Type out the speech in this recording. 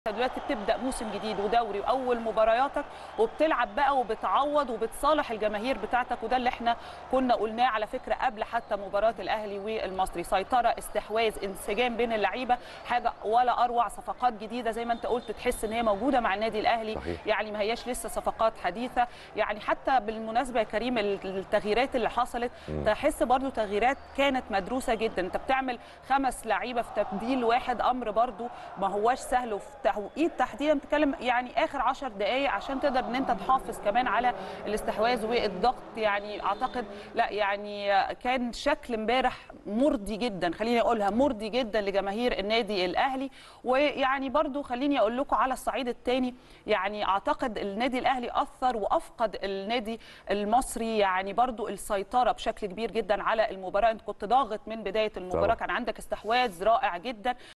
دلوقتي بتبدا موسم جديد ودوري واول مبارياتك وبتلعب بقى وبتعوض وبتصالح الجماهير بتاعتك وده اللي احنا كنا قلناه على فكره قبل حتى مباراه الاهلي والمصري سيطره استحواذ انسجام بين اللعيبه حاجه ولا اروع صفقات جديده زي ما انت قلت تحس ان هي موجوده مع النادي الاهلي صحيح. يعني ما هياش لسه صفقات حديثه يعني حتى بالمناسبه يا كريم التغييرات اللي حصلت تحس برضو تغييرات كانت مدروسه جدا انت بتعمل خمس لعيبه في تبديل واحد امر برضو ما هواش سهل وفي توقيت تحديدا بتتكلم يعني اخر 10 دقائق عشان تقدر ان انت تحافظ كمان على الاستحواذ والضغط يعني اعتقد لا يعني كان شكل امبارح مرضي جدا خليني اقولها مرضي جدا لجماهير النادي الاهلي ويعني برضو خليني اقول لكم على الصعيد الثاني يعني اعتقد النادي الاهلي اثر وافقد النادي المصري يعني برضو السيطره بشكل كبير جدا على المباراه انت كنت ضاغط من بدايه المباراه طبعا. كان عندك استحواذ رائع جدا